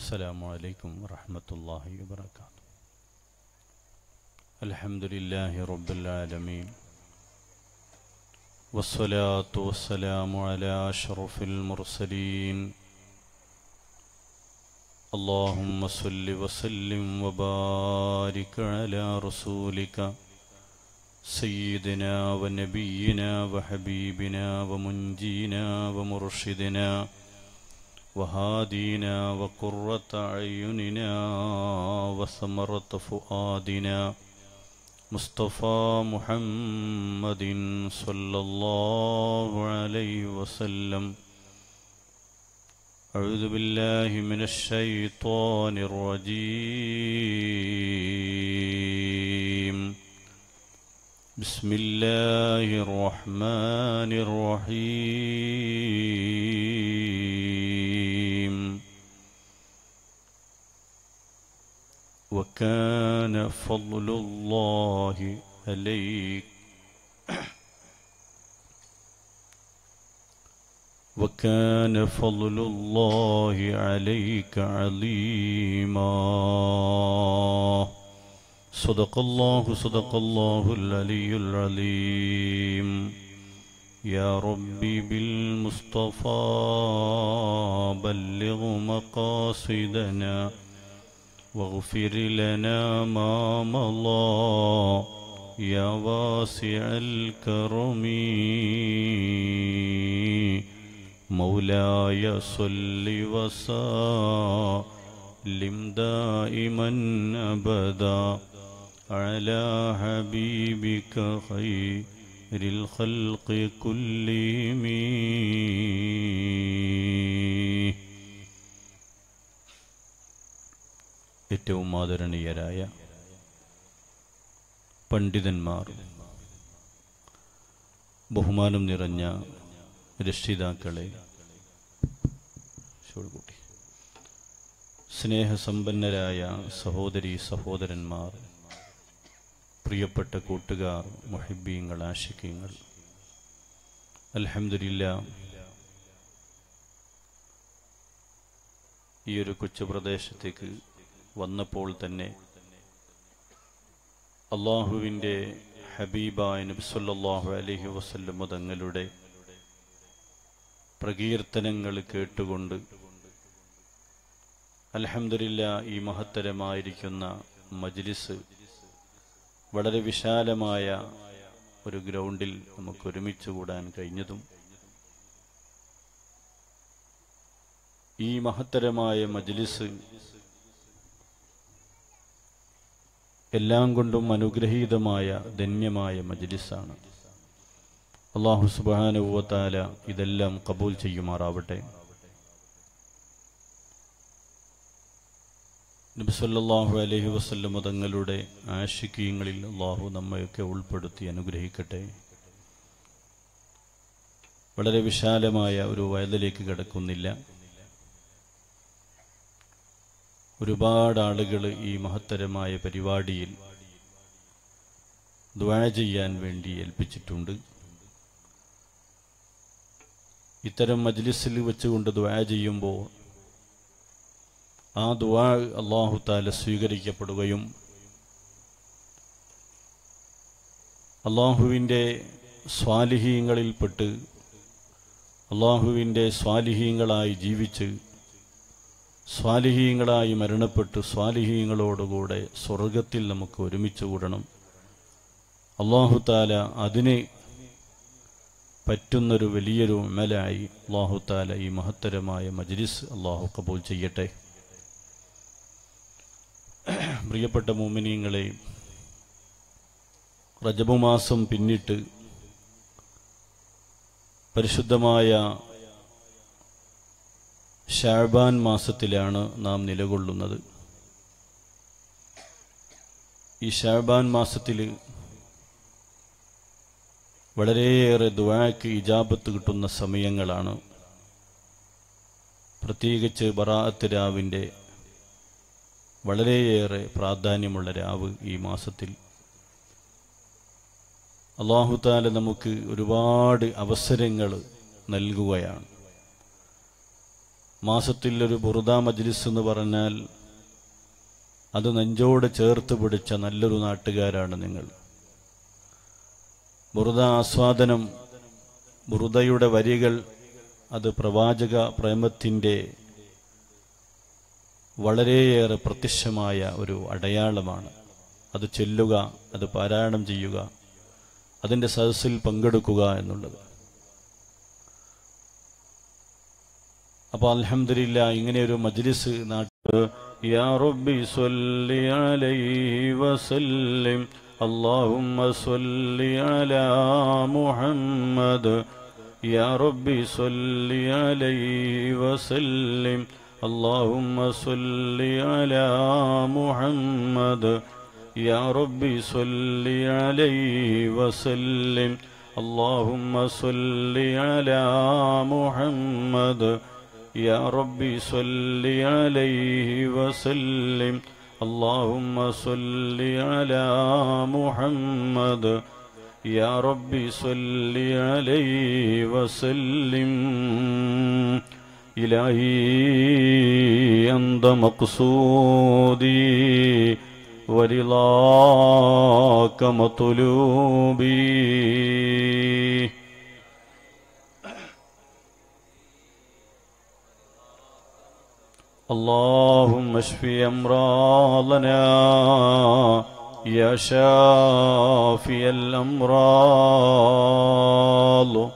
السلام عليكم ورحمة الله وبركاته الحمد لله رب العالمين والصلاة والسلام على أشرف المرسلين اللهم صل وسلم وبارك على رسولك سيدنا ونبينا وحبيبنا ومنجينا ومرشدنا وهادينا وقرة أعيننا وثمرة فؤادنا مصطفى محمد صلى الله عليه وسلم أعوذ بالله من الشيطان الرجيم بسم الله الرحمن الرحيم وكان فضل الله عليك وكان فضل الله عليك عظيما صدق الله صدق الله العلي العليم يا ربي بالمصطفى بلغ مقاصدنا واغفر لنا ما مضى يا واسع الكرم مولاي صل وسلم دائما ابدا على حبيبك خير الخلق كلهم ഏറ്റവും ആദരണീയരായ പണ്ഡിതന്മാർ ബഹുമാനം നിറഞ്ഞ രക്ഷിതാക്കളെ ശോൾകുട്ടി സ്നേഹസമ്പന്നരായ സഹോദരി സഹോദരന്മാർ പ്രിയപ്പെട്ട കൂട്ടുകാർ മൊഹിബീങ്ങൾ ആശിക്കങ്ങൾ അലഹമില്ല ഈ ഒരു കൊച്ചു പ്രദേശത്തേക്ക് വന്നപ്പോൾ തന്നെ അള്ളാഹുവിൻ്റെ ഹബീബായ നബിസല്ലാഹു അലഹി വസല്ലം തങ്ങളുടെ പ്രകീർത്തനങ്ങൾ കേട്ടുകൊണ്ട് അലഹമില്ല ഈ മഹത്തരമായിരിക്കുന്ന മജ്ലിസ് വളരെ വിശാലമായ ഒരു ഗ്രൗണ്ടിൽ നമുക്ക് ഒരുമിച്ച് കൂടാൻ കഴിഞ്ഞതും ഈ മഹത്തരമായ മജ്ലിസ് എല്ലാം കൊണ്ടും അനുഗ്രഹീതമായ ധന്യമായ മജ്ലിസാണ് അള്ളാഹു സുബാനുവത്താല ഇതെല്ലാം കബൂൽ ചെയ്യുമാറാവട്ടെ നബിസല്ലാഹു അലഹി വസ്ല്ലം തങ്ങളുടെ ആശിക്കീയങ്ങളിൽ അള്ളാഹു നമ്മയൊക്കെ ഉൾപ്പെടുത്തി അനുഗ്രഹിക്കട്ടെ വളരെ വിശാലമായ ഒരു വയലിലേക്ക് കിടക്കുന്നില്ല ഒരുപാട് ആളുകൾ ഈ മഹത്തരമായ പരിപാടിയിൽ ദ്വാ ചെയ്യാൻ വേണ്ടി ഏൽപ്പിച്ചിട്ടുണ്ട് ഇത്തരം മജ്ലിസിൽ വെച്ചുകൊണ്ട് ദ്വാ ചെയ്യുമ്പോൾ ആ ദുവാ അള്ളാഹു താല സ്വീകരിക്കപ്പെടുകയും അള്ളാഹുവിൻ്റെ സ്വാലിഹീങ്ങളിൽപ്പെട്ട് അള്ളാഹുവിൻ്റെ സ്വാലിഹീങ്ങളായി ജീവിച്ച് സ്വാലിഹീങ്ങളായി മരണപ്പെട്ട് സ്വാലിഹീങ്ങളോടുകൂടെ സ്വർഗത്തിൽ നമുക്ക് ഒരുമിച്ച് കൂടണം അള്ളാഹു താല അതിന് പറ്റുന്നൊരു വലിയൊരു അമലായി അള്ളാഹു താല ഈ മഹത്തരമായ മജ്ലിസ് അള്ളാഹു കബൂൽ ചെയ്യട്ടെ പ്രിയപ്പെട്ട മോമിനിയങ്ങളെ റജബുമാസം പിന്നിട്ട് പരിശുദ്ധമായ ഷാബാൻ മാസത്തിലാണ് നാം നിലകൊള്ളുന്നത് ഈ ഷാബാൻ മാസത്തിൽ വളരെയേറെ ദുവാക്ക് ഇജാബത്ത് കിട്ടുന്ന സമയങ്ങളാണ് പ്രത്യേകിച്ച് ബറാഅത്ത് രാവിൻ്റെ വളരെയേറെ പ്രാധാന്യമുള്ള രാവ് ഈ മാസത്തിൽ അള്ളാഹുത്താല നമുക്ക് ഒരുപാട് അവസരങ്ങൾ നൽകുകയാണ് മാസത്തിൽ ഒരു ബുറുദ മജ്ലിസ് എന്ന് പറഞ്ഞാൽ അത് നെഞ്ചോട് ചേർത്ത് പിടിച്ച നല്ലൊരു നാട്ടുകാരാണ് നിങ്ങൾ ബുറുദ ആസ്വാദനം ബുറുദയുടെ വരികൾ അത് പ്രവാചക പ്രേമത്തിൻ്റെ വളരെയേറെ പ്രത്യക്ഷമായ ഒരു അടയാളമാണ് അത് ചെല്ലുക അത് പാരായണം ചെയ്യുക അതിൻ്റെ സദസ്സിൽ പങ്കെടുക്കുക എന്നുള്ളത് അപ്പോൾ അൽഹംദുലില്ല ഇങ്ങനെ ഒരു മജ്ലിസ് നാട്ട് യാ റബ്ബി സ്വല്ലി അലൈഹി വസല്ലിം اللهم صل على محمد يا ربي صل عليه وسلم اللهم صل على محمد يا ربي صل عليه وسلم اللهم صل على محمد يا ربي صل عليه وسلم اللهم صل على محمد يا ربي صل عليه وسلم إلهي أنت مقصودي ورضاك مطلوبي اللهم اشف امراضنا يا شافي الامراض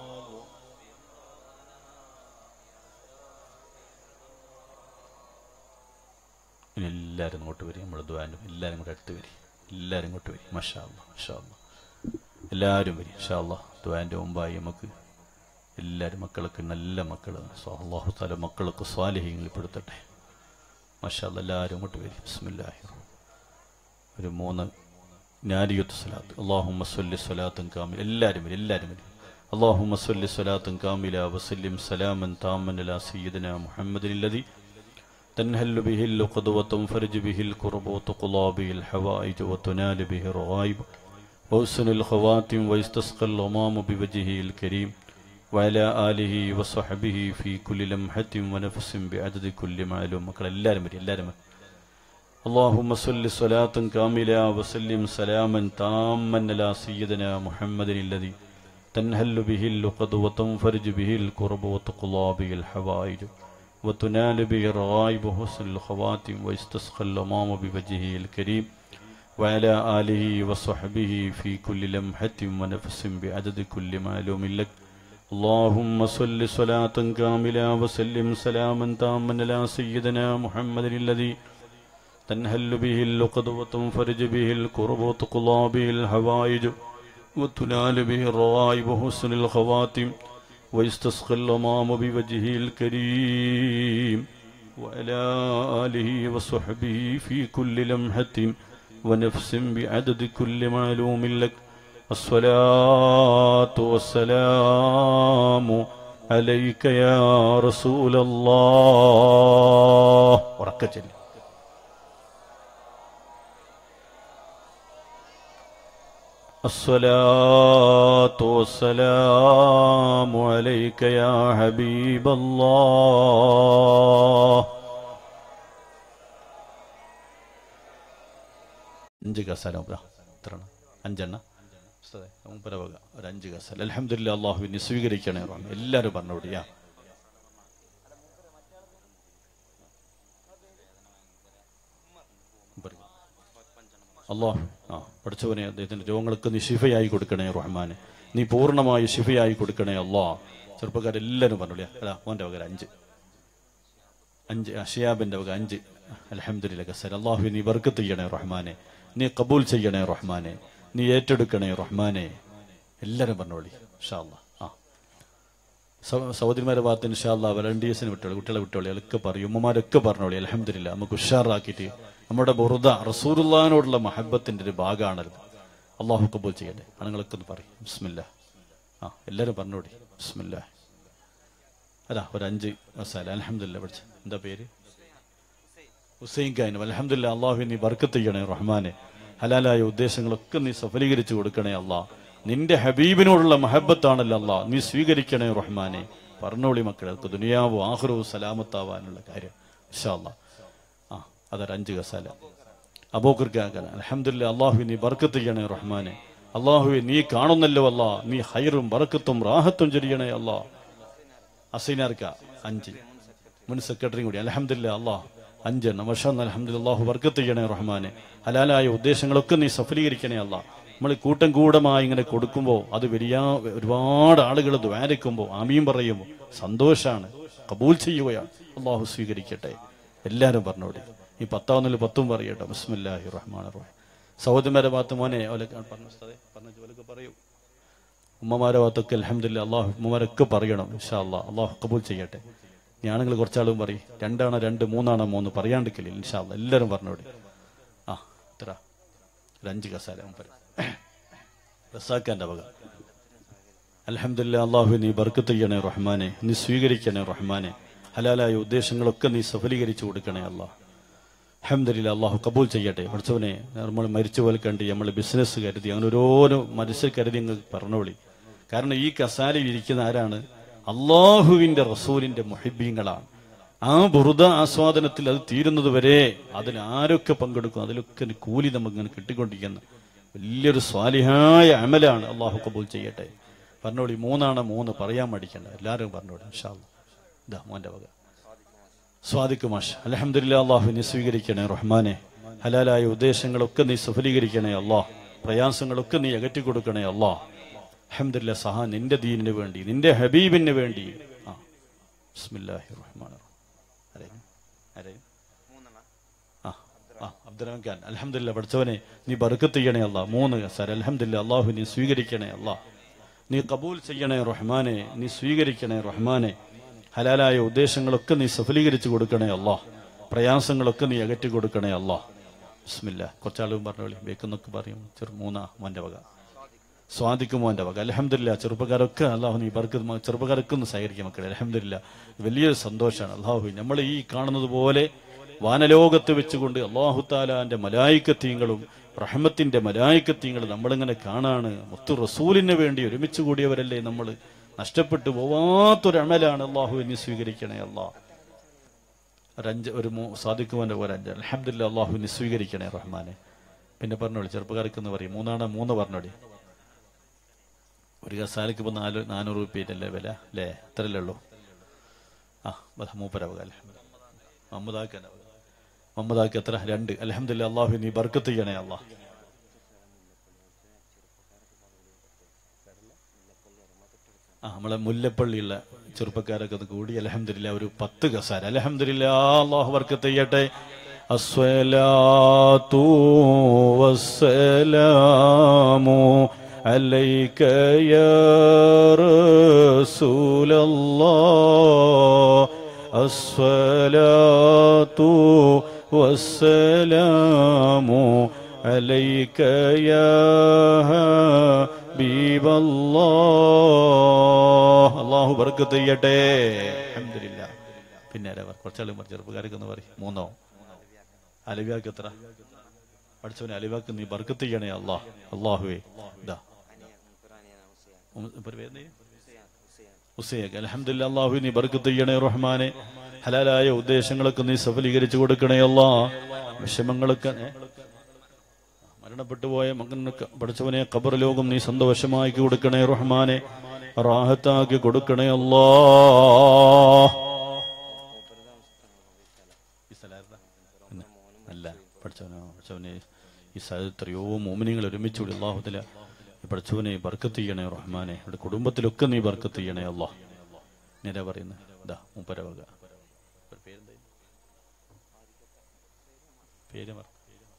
ഇനി എല്ലാവരും ഇങ്ങോട്ട് വരും നമ്മൾ ദ്വാനും എല്ലാവരും കൂടെ അടുത്ത് വരും എല്ലാവരും ഇങ്ങോട്ട് വരും മഷാ അല്ലാ മഷാ അല്ലാ എല്ലാവരും വരും ഷാ അല്ലാ ദ്വാൻ്റെ മുമ്പായി നമുക്ക് എല്ലാവരും മക്കൾക്ക് നല്ല മക്കൾ അള്ളാഹു താല മക്കൾക്ക് സ്വാലിഹ്യങ്ങളിൽ പെടുത്തട്ടെ മഷാ അല്ലാ എല്ലാവരും ഇങ്ങോട്ട് വരും ബിസ്മില്ലാഹി ഒരു മൂന്ന് നാരിയത്ത് സ്വലാത്ത് അള്ളാഹുമ്മ സ്വല്ലി സ്വലാത്തും കാമിൽ എല്ലാവരും വരും എല്ലാവരും വരും اللهم صل صلاة كاملة وسلم سلاما تاما على سيدنا محمد الذي تنهل به اللقد وتنفرج به الكرب وتقضى به الحوائج وتنال به الرغائب وحسن الخواتم ويستسقى الغمام بوجهه الكريم وعلى آله وصحبه في كل لمحة ونفس بعدد كل معلوم مكر എല്ലാവരും വരും എല്ലാവരും വരും اللهم صل صلاة كاملة وسلم سلاما تاما على سيدنا محمد الذي تنهل به اللقد وتنفرج به الكرب وتقضى به الحوائج وتنال به الرغائب حسن الخواتم ويستسقى الأمام بوجهه الكريم وعلى آله وصحبه في كل لمحة ونفس بعدد كل معلوم لك اللهم صل صلاة كاملة وسلم سلاما تاما على سيدنا محمد الذي تنهل به اللقد وتنفرج به الكرب وتقضى به الحوائج وتنال به الروائب حسن الخواتم ويستسقى الأمام بوجهه الكريم وعلى آله وصحبه في كل لمحة ونفس بعدد كل معلوم لك الصلاة والسلام عليك يا رسول الله وركجل الصلاة والسلام عليك يا حبيب الله അഞ്ച് കസാല എത്ര അഞ്ചെണ്ണ ഉസ്താദേ, മൂപ്പരെ വക ഒരു അഞ്ച് കസാല അലഹമില്ല അള്ളാഹുവിനെ സ്വീകരിക്കണേ റഹ്മാൻ. എല്ലാവരും പറഞ്ഞോടിയാ അള്ളാഹ് ആ പഠിച്ചവനെ അദ്ദേഹത്തിന്റെ രോഗങ്ങൾക്ക് നീ ശിഫയായി കൊടുക്കണേ റഹ്മാനെ നീ പൂർണ്ണമായി ശിഫയായി കൊടുക്കണേ അള്ളാ ചെറുപ്പക്കാരെല്ലാവരും പറഞ്ഞോളിയാ എടാ മോൻ്റെ വക ഒരു അഞ്ച് അഞ്ച് അഷിയാബിന്റെ വക അഞ്ച് അലഹമ്മദില്ല കസർ അള്ളാഹു നീ ബർക്കത്ത് ചെയ്യണേ റഹ്മാനെ നീ കബൂൽ ചെയ്യണേ റഹ്മാനെ നീ ഏറ്റെടുക്കണേ റഹ്മാനെ എല്ലാവരും പറഞ്ഞോളി ഷാ അല്ലാ ആ സഹ- സഹോദരിമാരെ ഭാഗത്ത് ഇൻഷാല്ല വളണ്ടിയേഴ്സിന് വിട്ടോളി കുട്ടികളെ വിട്ടോളി അതൊക്കെ പറയും ഉമ്മമാരൊക്കെ പറഞ്ഞോളി അലഹമില്ല നമുക്ക് ഉഷാറാക്കിയിട്ട് നമ്മുടെ ബുറുദ റസൂറുല്ലാനോടുള്ള മഹബത്തിന്റെ ഒരു ഭാഗമാണത് അള്ളാഹു കബൂൽ ചെയ്യട്ടെ ആണുങ്ങളൊക്കെ ഒന്ന് പറയും ബിസ്മില്ല ആ എല്ലാവരും പറഞ്ഞോടി ബിസ്മില്ല അതാ ഒരു അഞ്ച് മസാല അലഹമില്ല പഠിച്ച എന്താ പേര് ഹുസൈൻ ഖാനും അലഹമില്ല അള്ളാഹു നീ ബർക്കത്ത് ചെയ്യണേ റഹ്മാനെ ഹലാലായ ഉദ്ദേശങ്ങളൊക്കെ നീ സഫലീകരിച്ചു കൊടുക്കണേ അള്ളാഹ് നിന്റെ ഹബീബിനോടുള്ള മഹബത്താണല്ലോ അള്ളാഹ് നീ സ്വീകരിക്കണേ റഹ്മാനെ പറഞ്ഞോളി മക്കളെ അതൊക്കെ ദുനിയാവും ആഹ്റവും സലാമത്താവാനുള്ള കാര്യം ഇൻഷാ അല്ലാ ആ അതൊരു അഞ്ച് കസാല അബോക്കർക്കാക്കാൻ അലഹമില്ല അള്ളാഹു നീ ബർക്കത്ത് ചെയ്യണേ റഹ്മാനെ അള്ളാഹുവെ നീ കാണുന്നല്ലോ അല്ലാ നീ ഹൈറും ബറക്കത്തും റാഹത്തും ചൊരിയണേ അല്ലാ അസൈനാർക്ക അഞ്ച് മുൻ സെക്രട്ടറിയും കൂടി അലഹമില്ല അള്ളാഹ് അഞ്ചെണ്ണം വർഷം അലഹമില്ല അള്ളാഹു ബർക്കത്ത് ചെയ്യണേ റഹ്മാനെ ഹലാലായ ഉദ്ദേശങ്ങളൊക്കെ നീ സഫലീകരിക്കണേ അല്ല നമ്മൾ കൂട്ടം കൂടമായി ഇങ്ങനെ കൊടുക്കുമ്പോൾ അത് വലിയ ഒരുപാട് ആളുകൾ ദ്വാരക്കുമ്പോൾ ആമീൻ പറയുമ്പോൾ സന്തോഷാണ് കബൂൽ ചെയ്യുകയാണ് അള്ളാഹു സ്വീകരിക്കട്ടെ എല്ലാവരും പറഞ്ഞോടി ഈ പത്താവുന്നിൽ പത്തും പറയട്ടെ ബിസ്മില്ലാഹി റഹ്മാൻ റഹീം സഹോദരന്മാരെ ഭാഗത്ത് മോനെ ഓലെ പറഞ്ഞ ഉസ്താദേ, പറഞ്ഞ ജോലിക്ക് പറയൂ ഉമ്മമാരെ ഭാഗത്തൊക്കെ അലഹമില്ല അള്ളാഹു ഉമ്മമാരൊക്കെ പറയണം ഇൻഷാ അള്ളാഹ് അള്ളാഹു കബൂൽ ചെയ്യട്ടെ ഞാനുങ്ങൾ കുറച്ചാളും പറയും രണ്ടാണോ രണ്ട് മൂന്നാണോ മൂന്ന് പറയാണ്ടിക്കില്ല ഇൻഷാ അള്ളാഹ് എല്ലാവരും പറഞ്ഞോടി ആ ഇത്ര ഒരു അഞ്ച് കസാല പറയും റസാക്കാന്റെ വക അലഹമില്ല അള്ളാഹു നീ ബർക്കത്ത് ചെയ്യണേ റഹ്മാനെ നീ സ്വീകരിക്കണേ റഹ്മാനെ ഹലാലായ ഉദ്ദേശങ്ങളൊക്കെ നീ സഫലീകരിച്ചു കൊടുക്കണേ അള്ളാഹ് അഹമ്മദില്ല അള്ളാഹു കബൂൽ ചെയ്യട്ടെ പഠിച്ചവനെ നമ്മൾ മരിച്ചു പോലെ കണ്ട് നമ്മൾ ബിസിനസ് കരുതി അങ്ങനെ ഓരോരോ മനുഷ്യർ കരുതി അങ്ങ് പറഞ്ഞോളി കാരണം ഈ കസാലയിൽ ഇരിക്കുന്ന ആരാണ് അള്ളാഹുവിന്റെ റസൂലിന്റെ മുഹിബീങ്ങളാണ് ആ ബുറുദ ആസ്വാദനത്തിൽ അത് തീരുന്നത് വരെ അതിൽ ആരൊക്കെ പങ്കെടുക്കും അതിലൊക്കെ ഒരു കൂലി നമുക്ക് ഇങ്ങനെ കിട്ടിക്കൊണ്ടിരിക്കുന്ന വലിയൊരു സ്വാലിഹായ അമലാണ് അള്ളാഹു കബൂൽ ചെയ്യട്ടെ പറഞ്ഞോളി മൂന്നാണ് മൂന്ന് പറയാൻ മടിക്കണ്ട എല്ലാവരും പറഞ്ഞോളി ഇൻഷാ അല്ലാ. ഇതാ മോന്റെ വക സ്വാദിഖ് മാഷ് അലഹമില്ല അള്ളാഹു നീ സ്വീകരിക്കണേ റഹ്മാനെ ഹലാലായ ഉദ്ദേശങ്ങളൊക്കെ നീ സഫലീകരിക്കണേ അള്ളാഹ് പ്രയാസങ്ങളൊക്കെ നീ അകറ്റി കൊടുക്കണേ അള്ളാഹ് അഹമ്മദില്ല സഹ നിന്റെ ദീനിന് വേണ്ടി നിന്റെ ഹബീബിന് വേണ്ടി ആ ബിസ്മില്ലാഹി റഹ്മാൻ ആരെയും ആരെയും ആ ആ അബ്ദുറഹ്മാൻ ഖാൻ അലഹമില്ല പഠിച്ചവനെ നീ ബർക്കത്ത് ചെയ്യണേ അല്ലാ മൂന്ന് സാർ അലഹമില്ല അള്ളാഹു നീ സ്വീകരിക്കണേ അല്ലാ നീ കബൂൽ ചെയ്യണേ റഹ്മാനെ നീ സ്വീകരിക്കണേ റഹ്മാനെ ഹലാലായ ഉദ്ദേശങ്ങളൊക്കെ നീ സഫലീകരിച്ചു കൊടുക്കണേ അല്ലാ പ്രയാസങ്ങളൊക്കെ നീ അകറ്റി കൊടുക്കണേ അല്ലാ ബിസ്മില്ല കുറച്ചാളും പറഞ്ഞോളി വേക്കുന്നൊക്കെ പറയും ചെറു മൂന്നാ മോന്റെ വക സ്വാദിക്കും മോന്റെ വക അലഹമില്ല ചെറുപ്പക്കാരൊക്കെ അള്ളാഹു നീ ബർക്ക് ചെറുപ്പക്കാരൊക്കെ ഒന്ന് സഹകരിക്കും മക്കളെ അലഹമില്ല വലിയൊരു സന്തോഷമാണ് അള്ളാഹു നമ്മൾ ഈ കാണുന്നത് പോലെ വാനലോകത്ത് വെച്ചുകൊണ്ട് അള്ളാഹു താലാന്റെ മലായിക്കത്തീങ്ങളും റഹ്മത്തിന്റെ മലായിക്കത്തീങ്ങൾ നമ്മളിങ്ങനെ കാണാണ് മുത്തു റസൂലിന് വേണ്ടി ഒരുമിച്ച് കൂടിയവരല്ലേ നമ്മൾ നഷ്ടപ്പെട്ടു പോവാത്തൊരു അമലാണ് അള്ളാഹു എന്നെ സ്വീകരിക്കണേ അള്ളാഹ് ഒരഞ്ച് ഒരു മൂ സാധിക്കുവാൻ്റെ ഒരു അഞ്ച് അലഹമില്ല അള്ളാഹുവിനെ സ്വീകരിക്കണേ റഹ്മാനെ പിന്നെ പറഞ്ഞോളി ചെറുപ്പക്കാർക്ക് എന്ന് പറയും മൂന്നാണ് മൂന്ന് പറഞ്ഞോളി ഒരു കസാലക്ക് ഇപ്പോൾ നാല് നാനൂറ് റുപ്യല്ലേ വില അല്ലേ അത്രയല്ലേ ഉള്ളൂ ആ ബസ് മൂപ്പരവക മമ്മദാക്ക് മമ്മദാക്ക് എത്ര രണ്ട് അലഹമില്ല അള്ളാഹു നീ ബർക്കത്ത് ചെയ്യണേ അള്ളാഹ് ആ നമ്മളെ മുല്ലപ്പള്ളിയുള്ള ചെറുപ്പക്കാരൊക്കെ ഒന്ന് കൂടി അലഹമില്ല ഒരു പത്ത് കസാര അലഹമില്ല അള്ളാഹു ബർക്കത്ത് ചെയ്യട്ടെ അസ്വലാത്തു വസ്സലാമു عليك يا رسول الله الصلاة والسلام عليك يا حبيب الله അള്ളാഹു ബർക്കത്ത് ചെയ്യട്ടെ അൽഹംദുലില്ലാ പിന്നെ ആരാ പറ- കുറച്ചാളും പറ ചെറുപ്പക്കാരൊക്കെ ഒന്ന് പറയും മൂന്നോ അലിവാക്ക് എത്ര പഠിച്ചവനെ അലിവാക്ക് നീ ബർക്കത്ത് ചെയ്യണേ അള്ളാഹ് അള്ളാഹുവേ ഇതാ ഉം, ഇപ്പൊ പേരെന്തേ? ഹുസൈൻ അലഹമില്ല അള്ളാഹു നീ ബർക്കത്ത് ചെയ്യണേ റഹ്മാനെ ഹലാലായ ഉദ്ദേശങ്ങളൊക്കെ നീ സഫലീകരിച്ചു കൊടുക്കണേ അല്ലാ വിഷമങ്ങളൊക്കെ ഏ? മരണപ്പെട്ടു പോയ മകനൊക്കെ പഠിച്ചവനെ ഖബർ ലോകം നീ സന്തോഷമാക്കി കൊടുക്കണേ റഹ്മാനെ റാഹത്താക്കി കൊടുക്കണേ അല്ലാ ഈ സ്ഥലമായിരുന്നാ? ഇന്ന്. അല്ല പഠിച്ചവനോ പഠിച്ചവനെ ഈ സ്ഥലത്ത് എത്രയോ മോമിനികൾ ഒരുമിച്ചുകൂടി അള്ളാഹുദില പഠിച്ചവനെ ബർക്കത്ത് ചെയ്യണേ റഹ്മാനെ ഇവിടെ കുടുംബത്തിലൊക്കെ നീ ബർക്കത്ത് ചെയ്യണേ അള്ളാഹ് നേരെ പറയുന്നത് ഇതാ മുപ്പരവക പേര് പറ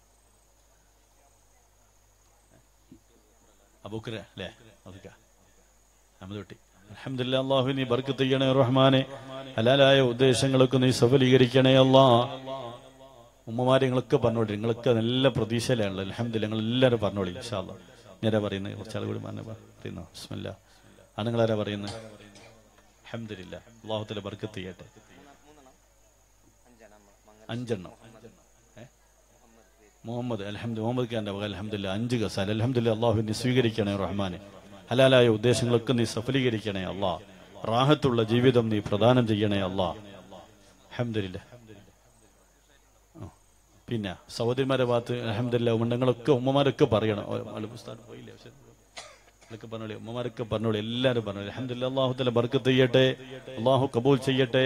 അബൂക്കര അല്ലേ അതൊക്ക അഹമ്മദ് കുട്ടി അൽഹംദുലില്ലാ അള്ളാഹു നീ ബർക്കത്ത് ചെയ്യണേ റഹ്മാനെ ഹലാലായ ഉദ്ദേശങ്ങളൊക്കെ നീ സഫലീകരിക്കണേ അല്ലാ ഉമ്മമാരെ നിങ്ങളൊക്കെ പറഞ്ഞോളി നിങ്ങളൊക്കെ നല്ല പ്രതീക്ഷയിലാണല്ലോ അലഹമ്മദില്ല നിങ്ങൾ എല്ലാവരും പറഞ്ഞോളി ഇൻഷാല്ല നേരെ പറയുന്നത് കുറച്ചാൾ കൂടി പറഞ്ഞ പറയുന്നു ബിസ്മില്ല ആണുങ്ങളാരാ പറയുന്നത് അഹമ്മദില്ല അള്ളാഹുത്തിലെ ബർക്കത്ത് ചെയ്യട്ടെ അഞ്ചെണ്ണം ഏ? മുഹമ്മദ് അലഹമ്മദ് മുഹമ്മദ് ഖാന്റെ വക അലഹമ്മദില്ല അഞ്ച് ഗസാൽ അലഹമ്മദില്ല അള്ളാഹുവിനെ സ്വീകരിക്കണേ റഹ്മാനെ ഹലാലായ ഉദ്ദേശങ്ങളൊക്കെ നീ സഫലീകരിക്കണേ അള്ളാഹ് റാഹത്തുള്ള ജീവിതം നീ പ്രദാനം ചെയ്യണേ അല്ലാ അഹമ്മദില്ല പിന്നെ സഹോദരിമാരെ ഭാഗത്ത് അഹമ്മദില്ല ഉമ്മങ്ങളൊക്കെ ഉമ്മമാരൊക്കെ പറയണം ഓ, ആള് ഉസ്താദ് പോയില്ലേ പക്ഷെ ഇതൊക്കെ പറഞ്ഞോളി ഉമ്മമാരൊക്കെ പറഞ്ഞോളി എല്ലാവരും പറഞ്ഞോളി അഹമ്മദില്ല അള്ളാഹു തല ബർക്കത്ത് ചെയ്യട്ടെ അള്ളാഹു കബൂൽ ചെയ്യട്ടെ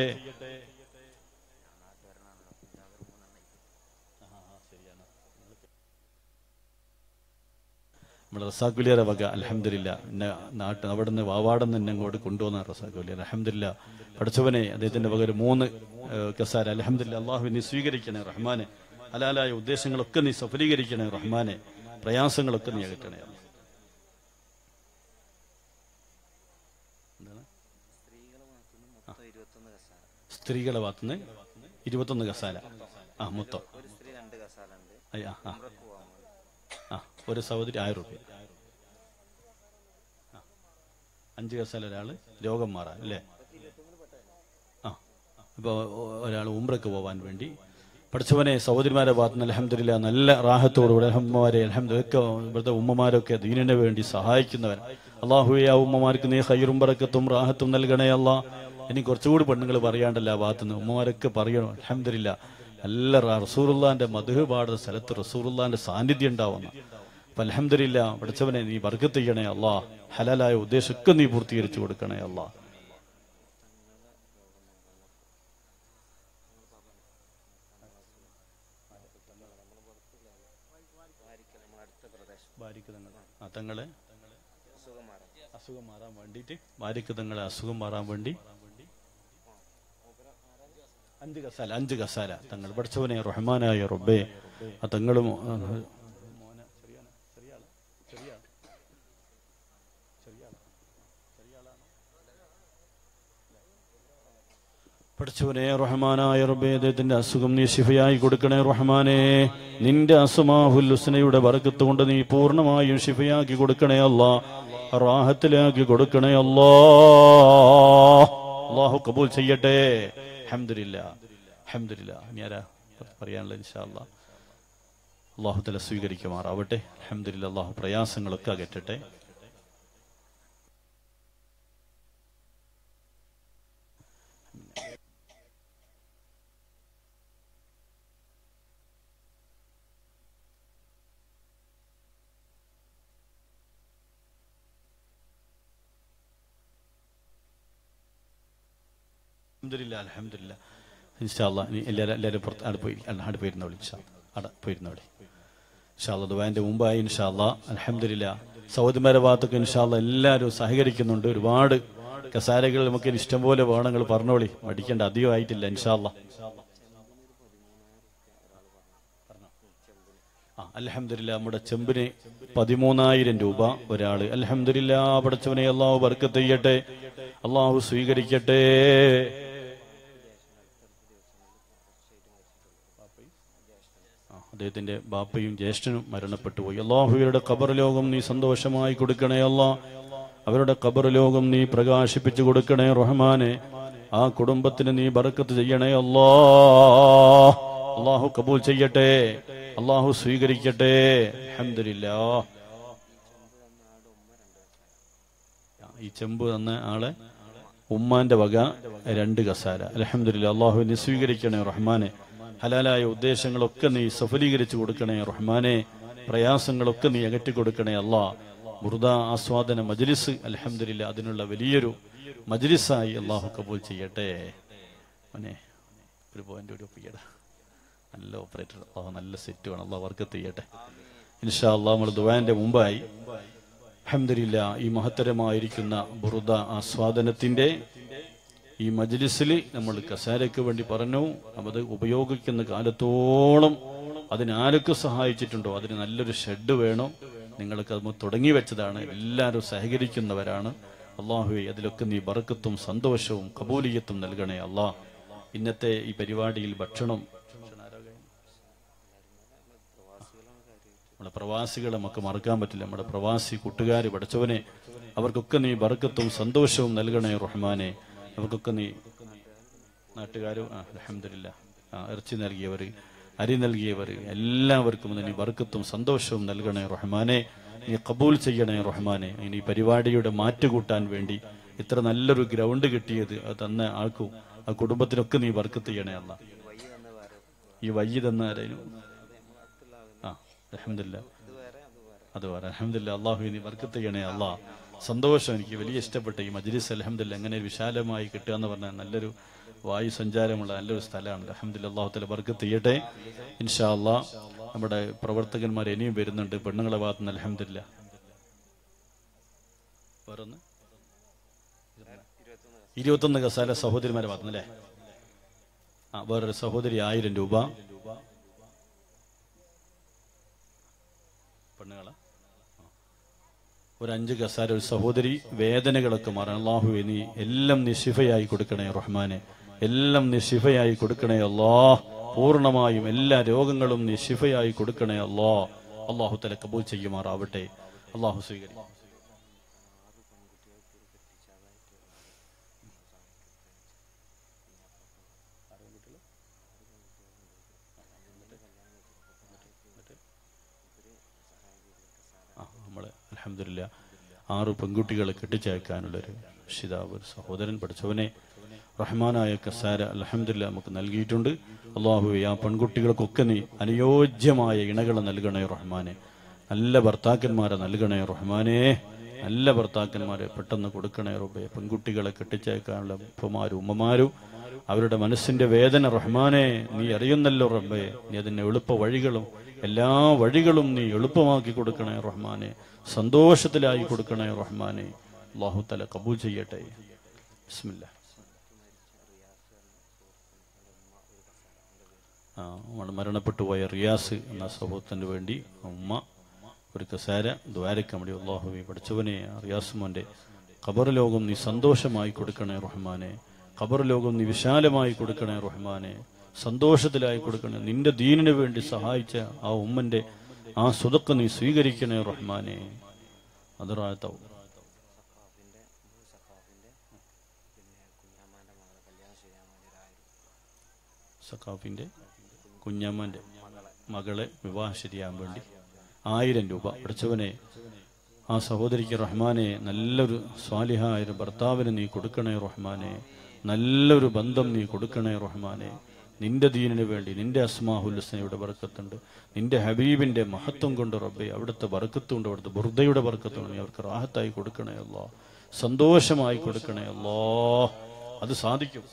നമ്മുടെ റസാഖുലിയറെ വക അലഹമില്ല എന്നെ നാട്ട് അവിടെ നിന്ന് വാവാടെന്ന് എന്നെ അങ്ങോട്ട് കൊണ്ടുവന്ന റസാഖുലിയർ അലഹമില്ല പഠിച്ചവനെ അദ്ദേഹത്തിന്റെ വക ഒരു മൂന്ന് ഏഹ്, കസാര അലഹമില്ല അള്ളാഹു നീ സ്വീകരിക്കണേ റഹ്മാനെ ഹലാലായ ഉദ്ദേശങ്ങളൊക്കെ നീ സഫലീകരിക്കണേ റഹ്മാനെ പ്രയാസങ്ങളൊക്കെ നീ അകറ്റണേ അല്ലാ. എന്താണ്? സ്ത്രീകളെ ഭാഗത്തുനിന്ന് ഇരുപത്തൊന്ന് കസാല ആ മൊത്തം ഒരു സ്ത്രീ രണ്ട് കസാല ഉണ്ട് അയ്യ, ആ ആ ആ ഒരു സഹോദരി ആയിരം റുപ്യ ആ. അഞ്ച് കസാല ഒരാള് രോഗം മാറാൻ അല്ലേ ആ ഇപ്പൊ ഒരാൾ ഉംറക്ക് പോവാൻ വേണ്ടി പഠിച്ചവനെ സഹോദരിമാരെ ഭാഗത്തുനിന്ന് അലഹമില്ല നല്ല റാഹത്തോടുകൂടെ അഹമ്മമാരെ അലഹമ്മദൊക്കെ ഇവിടുത്തെ ഉമ്മമാരൊക്കെ ദീനിന് വേണ്ടി സഹായിക്കുന്നവൻ അള്ളാഹുയെ ആ ഉമ്മമാർക്ക് നീ ഹൈറും പറക്കത്തും റാഹത്തും നൽകണേ അല്ല ഇനി കുറച്ചുകൂടി പെണ്ണുങ്ങൾ പറയാണ്ടല്ല ആ ഭാഗത്തുനിന്ന് ഉമ്മമാരൊക്കെ പറയണം അലഹമില്ല നല്ല റസൂറുല്ലാന്റെ മധു പാടുന്ന സ്ഥലത്ത് റസൂറുല്ലാന്റെ സാന്നിധ്യം ഉണ്ടാവുന്ന അപ്പൊ അലഹമില്ല പഠിച്ചവനെ നീ ബർക്കത്ത് ചെയ്യണേ അല്ലാ ഹലാലായ ഉദ്ദേശമൊക്കെ നീ പൂർത്തീകരിച്ചു കൊടുക്കണേ അല്ലാ വാരിക്കൽ നമ്മൾ അടുത്ത പ്രദേശം ഭാര്യക്ക് തങ്ങൾ ആ തങ്ങളെ സുഖം മാറാം അസുഖം മാറാൻ വേണ്ടിയിട്ട് ഭാര്യക്ക് തങ്ങളെ അസുഖം മാറാൻ വേണ്ടി അഞ്ച് കസാല അഞ്ച് കസാല തങ്ങൾ പഠിച്ചവനെ റഹ്മാനായ റബ്ബേ ആ തങ്ങളും ആ, മോനെ ചെറിയ ചെറിയ ആള് ചെറിയ ആള് ചെറിയ ആള് ചെറിയ ആളാണ് പഠിച്ചവനെ റഹ്മാനായ റബ്ബേ അദ്ദേഹത്തിന്റെ അസുഖം നീ ശിഫയായി കൊടുക്കണേ റഹ്മാനെ നിന്റെ അസുമാഹുൽ ഹുസ്നയുടെ ബർക്കത്ത് കൊണ്ട് നീ പൂർണ്ണമായും ശിഫയാക്കി കൊടുക്കണേ അല്ലാ റാഹത്തിലാക്കി കൊടുക്കണേ അല്ലാ അള്ളാഹു കബൂൽ ചെയ്യട്ടെ അഹമ്മദില്ല അഹമ്മദില്ല ഇനി ആരാ പറയാനുള്ള ഇൻഷാ അല്ലാ അള്ളാഹു തല സ്വീകരിക്കുമാറാവട്ടെ അഹമ്മദില്ല അള്ളാഹു പ്രയാസങ്ങളൊക്കെ അകറ്റട്ടെ അൽഹംദുലില്ലാ അൽഹംദുലില്ലാ ഇൻഷാല്ലാ ഇനി എല്ലാവരും എല്ലാവരും പുറത്ത് അവിടെ പോയി അല്ല, അവിടെ പോയിരുന്നോളി ഇൻഷാ അവിടെ പോയിരുന്നോളി ഇൻഷാല്ലാ ദുബായിന്റെ മുമ്പായി ഇൻഷാല്ലാ അൽഹംദുലില്ലാ സൗദിമാരെ ഭാഗത്തൊക്കെ ഇൻഷാല്ലാ എല്ലാവരും സഹകരിക്കുന്നുണ്ട് ഒരുപാട് കസാരകൾ നമുക്ക് ഇനി ഇഷ്ടംപോലെ വേണം നിങ്ങൾ പറഞ്ഞോളി മടിക്കേണ്ട അധികമായിട്ടില്ല ഇൻഷാല്ലാ ആ അൽഹംദുലില്ലാ നമ്മുടെ ചെമ്പിന് പതിമൂന്നായിരം രൂപ ഒരാള് അൽഹംദുലില്ലാ പഠിച്ചവനെ അള്ളാഹു ബർക്കത്ത് ചെയ്യട്ടെ അള്ളാഹു സ്വീകരിക്കട്ടെ ആ, അദ്ദേഹത്തിന്റെ ബാപ്പയും ജ്യേഷ്ഠനും മരണപ്പെട്ടു പോയി അള്ളാഹുയുടെ ഖബർ ലോകം നീ സന്തോഷമായി കൊടുക്കണേ അല്ലാ അവരുടെ ഖബർ ലോകം നീ പ്രകാശിപ്പിച്ചു കൊടുക്കണേ റഹ്മാനെ ആ കുടുംബത്തിന് നീ ബർക്കത്ത് ചെയ്യണേ അല്ലാ അള്ളാഹു കബൂൽ ചെയ്യട്ടെ അള്ളാഹു സ്വീകരിക്കട്ടെ അൽഹംദുലില്ലാ ഈ ചെമ്പ് തന്ന ആളെ ഉമ്മാന്റെ വക രണ്ട് കസാര അലഹമില്ല അള്ളാഹു നീ സ്വീകരിക്കണേ റഹ്മാനെ ഹലാലായ ഉദ്ദേശങ്ങളൊക്കെ നീ സഫലീകരിച്ചു കൊടുക്കണേ റഹ്മാനെ പ്രയാസങ്ങളൊക്കെ നീ അകറ്റി കൊടുക്കണേ അല്ലാ മൃദ ആസ്വാദന മജ്ലിസ് അലഹമില്ല അതിനുള്ള വലിയൊരു മജ്ലിസായി അള്ളാഹു കബൂൽ ചെയ്യട്ടെ മോനെ ഒരു പോയിന്റ് കൂടി ഒപ്പിക്കട നല്ല ഓപ്പറേറ്റർ അള്ളാഹു നല്ല സെറ്റ് വേണം അള്ളാഹു വർക്കത്ത് ചെയ്യട്ടെ ഇൻഷാ അള്ളാഹ് നമ്മൾ ദുബാന്റെ മുമ്പായി അഹമ്മദില്ല ഈ മഹത്തരമായിരിക്കുന്ന ബുറുദ ആസ്വാദനത്തിന്റെ ഈ മജ്ലിസിൽ നമ്മൾ കസാരയ്ക്ക് വേണ്ടി പറഞ്ഞു അത് ഉപയോഗിക്കുന്ന കാലത്തോളം അതിന് ആരൊക്കെ സഹായിച്ചിട്ടുണ്ടോ അതിന് നല്ലൊരു ഷെഡ് വേണം നിങ്ങൾക്ക് അത് തുടങ്ങി വെച്ചതാണ് എല്ലാവരും സഹകരിക്കുന്നവരാണ് അള്ളാഹുവെ അതിലൊക്കെ നീ ബർക്കത്തും സന്തോഷവും കബൂലിയത്തും നൽകണേ അള്ളാഹ് ഇന്നത്തെ ഈ പരിപാടിയിൽ ഭക്ഷണം നമ്മുടെ പ്രവാസികളെ നമുക്ക് മറക്കാൻ പറ്റില്ല നമ്മുടെ പ്രവാസി കൂട്ടുകാർ പഠിച്ചവനെ അവർക്കൊക്കെ നീ ബർക്കത്തും സന്തോഷവും നൽകണേ റഹ്മാനെ അവർക്കൊക്കെ നീ നാട്ടുകാരും ആ അലഹമില്ല ആ ഇറച്ചി നൽകിയവർ അരി നൽകിയവർ എല്ലാവർക്കും നീ ബർക്കത്തും സന്തോഷവും നൽകണേ റഹ്മാനെ നീ കബൂൽ ചെയ്യണേ റഹ്മാനെ ഇനി ഈ പരിപാടിയുടെ മാറ്റുകൂട്ടാൻ വേണ്ടി ഇത്ര നല്ലൊരു ഗ്രൗണ്ട് കിട്ടിയത് അത് തന്ന ആൾക്കും ആ കുടുംബത്തിനൊക്കെ നീ ബർക്കത്ത് ചെയ്യണേ അല്ല ഈ വയ്യ എന്ന് വേറെ ഈ വയ്യ തന്ന ആരേനും അത് നമ്മൾ അടുത്തുള്ള ആളുകൾ ആ അലഹമില്ല ഇത് വേറെ അത് വേറെ അത് പറ അലഹമില്ല അള്ളാഹു നീ ബർക്കത്ത് ചെയ്യണേ അല്ലാ സന്തോഷം എനിക്ക് വലിയ ഇഷ്ടപ്പെട്ട ഈ മജ്ലിസ് അലഹമില്ല എങ്ങനെ വിശാലമായി കിട്ടുക എന്ന് പറഞ്ഞാൽ നല്ലൊരു വായു സഞ്ചാരമുള്ള നല്ലൊരു സ്ഥലമാണ് അലഹമില്ല അള്ളാഹു തല ബർക്കത്ത് ചെയ്യട്ടെ ഇൻഷാ അല്ലാ നമ്മുടെ പ്രവർത്തകന്മാർ ഇനിയും വരുന്നുണ്ട് പെണ്ണുങ്ങളെ ഭാഗത്ത് നിന്ന് അലഹമില്ല വേറൊന്ന് ഇരുപത്തൊന്ന് ഇരുപത്തൊന്ന് കസാല സഹോദരിമാരെ ഭാഗത്ത് അല്ലേ ആ വേറൊരു സഹോദരി ആയിരം രൂപ പെണ്ണുങ്ങളാ ഒരു അഞ്ച് കസാര ഒരു സഹോദരി വേദനകളൊക്കെ മാറാൻ അള്ളാഹു നീ എല്ലാം നീ ശിഫയായി കൊടുക്കണേ റഹ്മാനെ എല്ലാം നീ ശിഫയായി കൊടുക്കണേ അല്ലാ പൂർണ്ണമായും എല്ലാ രോഗങ്ങളും നീ ശിഫയായി കൊടുക്കണേ അല്ലാ അള്ളാഹു തല കബൂൽ ചെയ്യുമാറാവട്ടെ അള്ളാഹു സ്വീകരിക്കും ആ നമ്മള് അലഹമില്ല ആറ് പെൺകുട്ടികളെ കെട്ടിച്ചയക്കാനുള്ളൊരു രക്ഷിതാവ് ഒരു സഹോദരൻ പഠിച്ചവനെ റഹ്മാനായ കസാര അലഹമില്ല നമുക്ക് നൽകിയിട്ടുണ്ട് അള്ളാഹു ആ പെൺകുട്ടികൾക്കൊക്കെ നീ അനുയോജ്യമായ ഇണകളെ നൽകണേ റഹ്മാനെ നല്ല ഭർത്താക്കന്മാരെ നൽകണേ റഹ്മാനെ നല്ല ഭർത്താക്കന്മാരെ പെട്ടെന്ന് കൊടുക്കണേ റബ്ബെ പെൺകുട്ടികളെ കെട്ടിച്ചയക്കാനുള്ള ഉപ്പമാരും ഉമ്മമാരും അവരുടെ മനസ്സിന്റെ വേദന റഹ്മാനെ നീ അറിയുന്നല്ലോ റബ്ബെ നീ അതിന്റെ എളുപ്പ വഴികളും എല്ലാ വഴികളും നീ എളുപ്പമാക്കി കൊടുക്കണേ റഹ്മാനെ സന്തോഷത്തിലായി കൊടുക്കണേ റഹ്മാനെ അള്ളാഹു തല കബൂൽ ചെയ്യട്ടെ ബിസ്മില്ല ആ നമ്മൾ മരണപ്പെട്ടു പോയ റിയാസ് എന്ന സുഹൃത്തിന് വേണ്ടി ഉമ്മ ഒരു കസാര ദ്വാരക്കമടി അള്ളാഹുവെ പഠിച്ചവനെ ആ റിയാസ് മോന്റെ ഖബർ ലോകം നീ സന്തോഷമായി കൊടുക്കണേ റഹ്മാനെ ഖബർ ലോകം നീ വിശാലമായി കൊടുക്കണേ റഹ്മാനെ സന്തോഷത്തിലായി കൊടുക്കണേ നിന്റെ ദീനിനു വേണ്ടി സഹായിച്ച ആ ഉമ്മന്റെ ആ സുതക്ക് നീ സ്വീകരിക്കണേ റഹ്മാനെ അതറാത്താവും സഖാഫിന്റെ ഭൂ സഖാഫിന്റെ പിന്നെ കുഞ്ഞാമാന്റെ മകളെ കല്യാണം ചെയ്യാൻ വേണ്ടി ഒരായിരം സഖാഫിന്റെ കുഞ്ഞമ്മന്റെ മകളെ വിവാഹം ശരിയാൻ വേണ്ടി ആയിരം രൂപ പഠിച്ചവനെ ആ സഹോദരിക്ക് റഹ്മാനെ നല്ലൊരു സ്വാലിഹായ ഒരു ഭർത്താവിന് നീ കൊടുക്കണേ റഹ്മാനെ നല്ലൊരു ബന്ധം നീ കൊടുക്കണേ റഹ്മാനെ നിന്റെ ദീനിന് വേണ്ടി നിന്റെ അസ്മാഹുല്ലസ്നയുടെ ബർക്കത്തുണ്ട് നിന്റെ ഹബീബിന്റെ മഹത്വം കൊണ്ട് റബ്ബെ അവിടുത്തെ ബർക്കത്തുണ്ട് അവിടുത്തെ ബുർദയുടെ ബർക്കത്തുണ്ട് നീ അവർക്ക് റാഹത്തായി കൊടുക്കണേ അല്ലോ സന്തോഷമായി കൊടുക്കണേ അല്ലോ അത് സാധിക്കും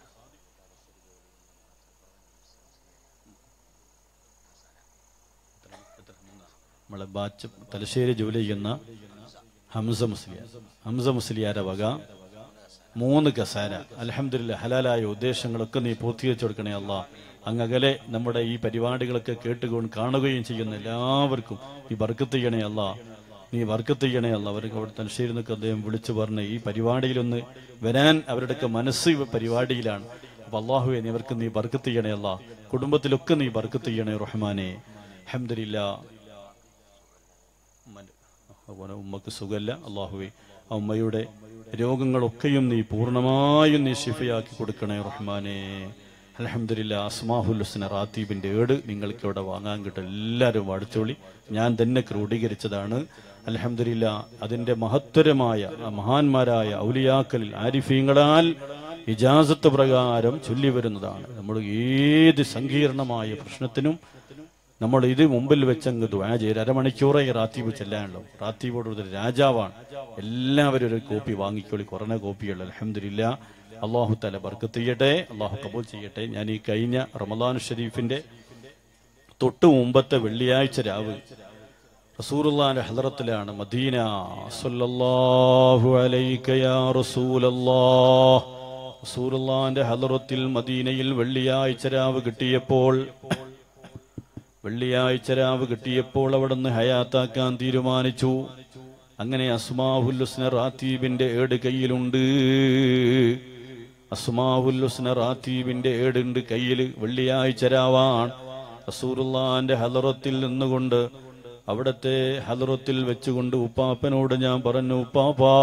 നമ്മളെ ബാച്ച് തലശ്ശേരി ജോലി ചെയ്യുന്ന ഹംസ മുസ്ലിയാർ ഹംസ മുസ്ലിയാരെ വക മൂന്ന് കസാര അലഹമില്ല ഹലാലായ ഉദ്ദേശങ്ങളൊക്കെ നീ പൂർത്തീകരിച്ചു കൊടുക്കണേ അല്ല അങ്ങകലെ നമ്മുടെ ഈ പരിപാടികളൊക്കെ കേട്ടുകൊണ്ട് കാണുകയും ചെയ്യുന്ന എല്ലാവർക്കും നീ ബർക്കത്ത് ചെയ്യണേ അല്ല നീ ബർക്കത്ത് ചെയ്യണേ അല്ല അവർക്ക് അവിടെ തലശ്ശേരി നിന്നൊക്കെ അദ്ദേഹം വിളിച്ചു പറഞ്ഞ് ഈ പരിപാടിയിലൊന്ന് വരാൻ അവരുടെയൊക്കെ മനസ്സ് ഈ പരിപാടിയിലാണ് അപ്പൊ അള്ളാഹുവെ നീ അവർക്ക് നീ ബർക്കത്ത് ചെയ്യണേ അല്ല കുടുംബത്തിലൊക്കെ നീ ബർക്കത്ത് ചെയ്യണേ റഹ്മാനെ അഹമ്മദില്ല ഉമ്മന്റെ അതുപോലെ ഉമ്മക്ക് സുഖല്ല അള്ളാഹുവെ ആ ഉമ്മയുടെ രോഗങ്ങളൊക്കെയും നീ പൂർണ്ണമായും നീ ശിഫയാക്കി കൊടുക്കണേ റഹ്മാനെ അലഹമില്ല അസ്മാഹുലുസ്ന റാത്തീബിന്റെ ഏട് നിങ്ങൾക്ക് ഇവിടെ വാങ്ങാൻ കിട്ടും എല്ലാവരും വാടിച്ചോളി ഞാൻ തന്നെ ക്രോഡീകരിച്ചതാണ് അലഹമില്ല അതിന്റെ മഹത്തരമായ ആ മഹാന്മാരായ ഔലിയാക്കലിൽ ആരിഫീങ്ങളാൽ ഇജാസത്ത് പ്രകാരം ചൊല്ലി വരുന്നതാണ് നമ്മൾ ഏത് സങ്കീർണമായ പ്രശ്നത്തിനും നമ്മൾ ഇത് മുമ്പിൽ വെച്ചങ്ങ് ദ്വാ ചെയ്ത് അരമണിക്കൂറേ ഈ റാത്തീബ് ചെല്ലാനുള്ളൂ റാത്തീബോട് ഒരു രാജാവാണ് എല്ലാവരും ഒരു കോപ്പി വാങ്ങിക്കോളി കുറഞ്ഞ കോപ്പിയുള്ള അലഹമില്ല അള്ളാഹു തല ബർക്കത്ത് ചെയ്യട്ടെ അള്ളാഹു കബൂൽ ചെയ്യട്ടെ ഞാൻ ഈ കഴിഞ്ഞ റമദാൻ ഷരീഫിന്റെ തൊട്ടു മുമ്പത്തെ വെള്ളിയാഴ്ച രാവ് റസൂറുല്ലാന്റെ ഹലറത്തിലാണ് മദീന സല്ലല്ലാഹു അലൈക യാ റസൂലല്ലാഹ് റസൂലുള്ളാന്റെ ഹലറത്തിൽ മദീനയിൽ വെള്ളിയാഴ്ച രാവ് കിട്ടിയപ്പോൾ വെള്ളിയാഴ്ച രാവ് കിട്ടിയപ്പോൾ അവിടുന്ന് ഹയാത്താക്കാൻ തീരുമാനിച്ചു അങ്ങനെ അസ്മാഹുല്ലുസ്ന റാത്തീബിന്റെ ഏട് കയ്യിലുണ്ട് അസ്മാഹുല്ലുസ്ന റാത്തീബിന്റെ ഏടുണ്ട് കയ്യിൽ വെള്ളിയാഴ്ച രാവാൻ റസൂറുല്ലാന്റെ ഹലറത്തിൽ നിന്നുകൊണ്ട് അവിടത്തെ ഹലറത്തിൽ വെച്ചുകൊണ്ട് ഉപ്പാപ്പനോട് ഞാൻ പറഞ്ഞു ഉപ്പാപ്പാ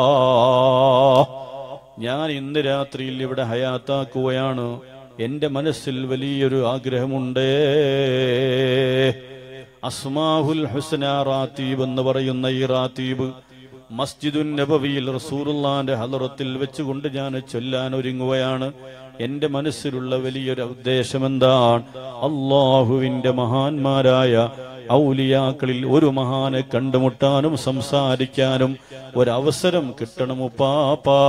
ഞാൻ ഇന്ന് രാത്രിയിൽ ഇവിടെ ഹയാത്താക്കുകയാണ് എന്റെ മനസ്സിൽ വലിയൊരു ആഗ്രഹമുണ്ട് അസ്മാഹുൽ ഹുസ്ന റാത്തീബ് എന്ന് പറയുന്ന ഈ റാത്തീബ് മസ്ജിദുൻ നബവിയിൽ റസൂറുള്ളാന്റെ ഹലറത്തിൽ വെച്ചുകൊണ്ട് ഞാൻ ചൊല്ലാൻ ഒരുങ്ങുകയാണ് എന്റെ മനസ്സിലുള്ള വലിയൊരു ഉദ്ദേശം എന്താണ് അള്ളാഹുവിന്റെ മഹാന്മാരായ ഔലിയാക്കളിൽ ഒരു മഹാനെ കണ്ടുമുട്ടാനും സംസാരിക്കാനും ഒരവസരം കിട്ടണം ഉപ്പാപ്പാ